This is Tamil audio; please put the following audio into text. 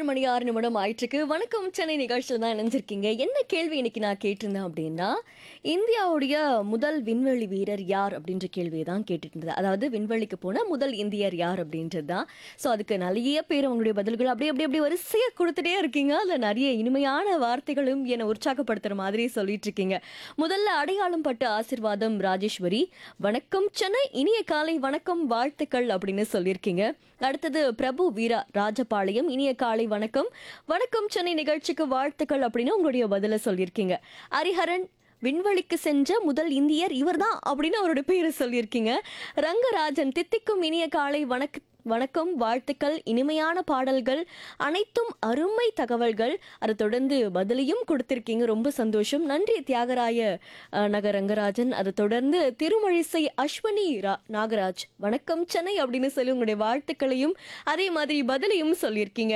மணி ஆறு நிமிடம் ஆயிட்டிருக்கு வணக்கம் சென்னை நிகழ்ச்சியில் தான் இணைஞ்சிருக்கீங்க என்ன கேள்வி இன்னைக்கு நான் கேட்டிருந்தேன் அப்படின்னா இந்தியாவுடைய முதல் விண்வெளி வீரர் யார் அப்படின்ற கேள்வியை தான் கேட்டுட்டு இருந்தது அதாவது விண்வெளிக்கு போன முதல் இந்தியர் யார் அப்படின்றது தான் ஸோ அதுக்கு நிறைய பேர் அவங்களுடைய பதில்கள் அப்படியே அப்படி அப்படி வரிசையாக கொடுத்துட்டே இருக்கீங்க அதில் நிறைய இனிமையான வார்த்தைகளும் என்னை உற்சாகப்படுத்துற மாதிரி சொல்லிட்டு இருக்கீங்க முதல்ல அடையாளம் பட்ட ஆசிர்வாதம் ராஜேஸ்வரி வணக்கம் சென்னை இனிய காலை வணக்கம் வாழ்த்துக்கள் அப்படின்னு சொல்லியிருக்கீங்க அடுத்தது பிரபு வீரா ராஜபாளையம் இனிய காலை வணக்கம் வணக்கம் சென்னை நிகழ்ச்சிக்கு வாழ்த்துக்கள் அப்படின்னு உங்களுடைய பதில சொல்லியிருக்கீங்க ஹரிஹரன் விண்வெளிக்கு சென்ற முதல் இந்தியர் இவர்தான் அப்படின்னு அவரோட பேரை சொல்லியிருக்கீங்க ரங்கராஜன் தித்திக்கும் இனிய காலை வணக்க வணக்கம் வாழ்த்துக்கள் இனிமையான பாடல்கள் அனைத்தும் அருமை தகவல்கள் அதை தொடர்ந்து பதிலையும் கொடுத்திருக்கீங்க ரொம்ப சந்தோஷம் நன்றி தியாகராய அஹ், நகர் ரங்கராஜன் அதை தொடர்ந்து திருமழிசை அஸ்வனி ரா- நாகராஜ் வணக்கம் சென்னை அப்படின்னு சொல்லி உங்களுடைய வாழ்த்துக்களையும் அதே மாதிரி பதிலையும் சொல்லியிருக்கீங்க